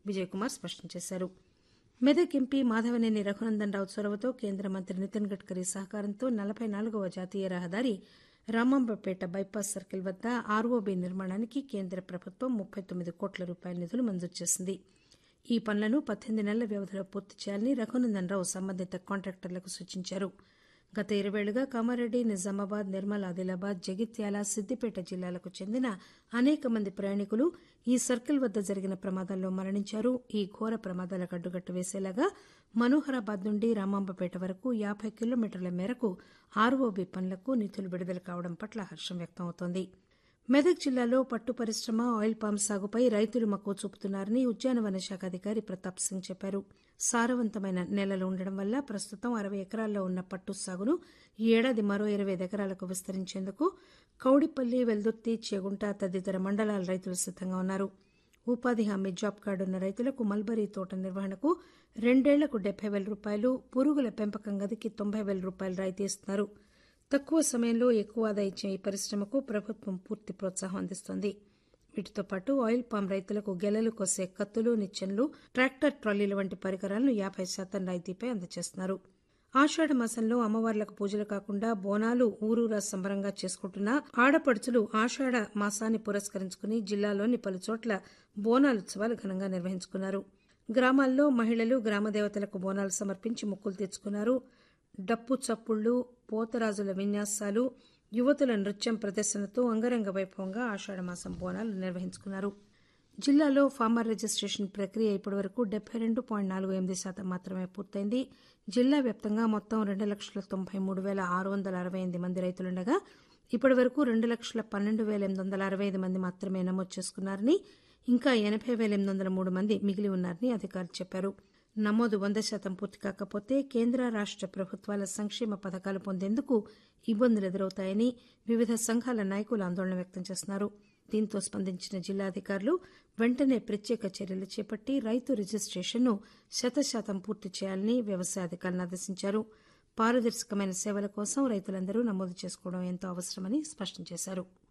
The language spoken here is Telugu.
విజయ్ కుమార్ స్పష్టం చేశారు మెదక్ ఎంపీ మాధవనేని రఘునందన్ రావు చొరవతో కేంద్ర మంత్రి నితిన్ గడ్కరీ సహకారంతో నలభై నాలుగవ జాతీయ రహదారి రామాంబపేట బైపాస్ సర్కిల్ వద్ద ఆర్ఓబీ నిర్మాణానికి కేంద్ర ప్రభుత్వం ముప్పై తొమ్మిది కోట్ల రూపాయల నిధులు మంజూరు చేసింది ఈ పనులను పద్దెనిమిది నెలల వ్యవధిలో పూర్తి చేయాలని రఘునందన్ రావు సంబంధిత కాంట్రాక్టర్లకు సూచించారు గత ఇరవేళ్లుగా కామారెడ్డి నిజామాబాద్ నిర్మల్ ఆదిలాబాద్ జగిత్యాల సిద్దిపేట జిల్లాలకు చెందిన అనేక మంది ప్రయాణికులు ఈ సర్కిల్ వద్ద జరిగిన ప్రమాదాల్లో మరణించారు ఈ ఘోర ప్రమాదాలకు అడ్డుకట్ట వేసేలాగా మనోహరాబాద్ నుండి రామాంబపేట వరకు యాబై కిలోమీటర్ల మేరకు ఆర్ఓబీ పనులకు నిధులు విడుదల కావడం పట్ల హర్షం వ్యక్తమవుతోంది మెదక్ జిల్లాలో పట్టు పరిశ్రమ ఆయిల్ పామ్ సాగుపై రైతులు మక్కువ చూపుతున్నారని ఉద్యానవన శాఖ అధికారి ప్రతాప్ సింగ్ చెప్పారు సారవంతమైన నేలలు ఉండడం వల్ల ప్రస్తుతం అరవై ఎకరాల్లో ఉన్న పట్టు సాగును ఈ ఏడాది మరో ఇరవై ఎకరాలకు విస్తరించేందుకు కౌడిపల్లి వెల్దుర్తి చేగుంట తదితర మండలాల రైతులు సిద్దంగా ఉన్నారు ఉపాధి హామీ జాబ్ కార్డు ఉన్న రైతులకు మల్బరీ తోట నిర్వహణకు రెండేళ్లకు డెబ్బై వేల రూపాయలు పురుగుల పెంపకం గదికి తొంభై వేల రూపాయలు రాయితీ ఇస్తున్నారు తక్కువ సమయంలో ఎక్కువ ఆదా ఇచ్చే ఈ పరిశ్రమకు ప్రభుత్వం పూర్తి ప్రోత్సాహం అందిస్తోంది వీటితో పాటు ఆయిల్ పామ్ రైతులకు గెలలు కోసే కత్తులు నిచ్చెనలు ట్రాక్టర్ ట్రాలీల వంటి పరికరాలను యాబై శాతం రాయితీపై అందజేస్తున్నారు ఆషాఢ మాసంలో అమ్మవార్లకు పూజలు కాకుండా బోనాలు ఊరూరా సంబరంగా చేసుకుంటున్న ఆడపడుచులు ఆషాఢ మాసాన్ని పురస్కరించుకుని జిల్లాలోని పలు చోట్ల బోనాలుత్సవాలు ఘనంగా నిర్వహించుకున్నారు గ్రామాల్లో మహిళలు గ్రామదేవతలకు బోనాలు సమర్పించి మొక్కులు తెచ్చుకున్నారు డప్పు చప్పుళ్లు పోతరాజుల విన్యాసాలు యువతుల నృత్యం ప్రదర్శనతో అంగరంగ వైభవంగా ఆషాఢమాసం బోనాలు నిర్వహించుకున్నారు జిల్లాలో ఫార్మర్ రిజిస్ట్రేషన్ ప్రక్రియ ఇప్పటివరకు డెబ్బై రెండు పాయింట్ నాలుగు ఎనిమిది శాతం మాత్రమే పూర్తయింది జిల్లా వ్యాప్తంగా మొత్తం రెండు లక్షల తొంభై మూడు వేల ఆరు వందల అరవై ఎనిమిది మంది రైతులుండగా ఇప్పటి వరకు రెండు లక్షల పన్నెండు వేల ఎనిమిది వందల అరవై ఐదు మంది మాత్రమే నమోదు చేసుకున్నారని ఇంకా ఎనబై వేల ఎనిమిది వందల మూడు మంది మిగిలి ఉన్నారని అధికారులు చెప్పారు నమోదు వంద శాతం పూర్తి కాకపోతే కేంద్ర రాష్ట ప్రభుత్వాల సంక్షేమ పథకాలు పొందేందుకు ఇబ్బందులు ఎదురవుతాయని వివిధ సంఘాల నాయకులు ఆందోళన వ్యక్తం చేస్తున్నారు దీంతో స్పందించిన జిల్లా అధికారులు వెంటనే ప్రత్యేక చర్యలు చేపట్టి రైతు రిజిస్ట్రేషన్ను శతశాతం పూర్తి చేయాలని వ్యవసాయ అధికారులను ఆదేశించారు పారదర్శకమైన సేవల కోసం రైతులందరూ నమోదు చేసుకోవడం ఎంతో అవసరమని స్పష్టం చేశారు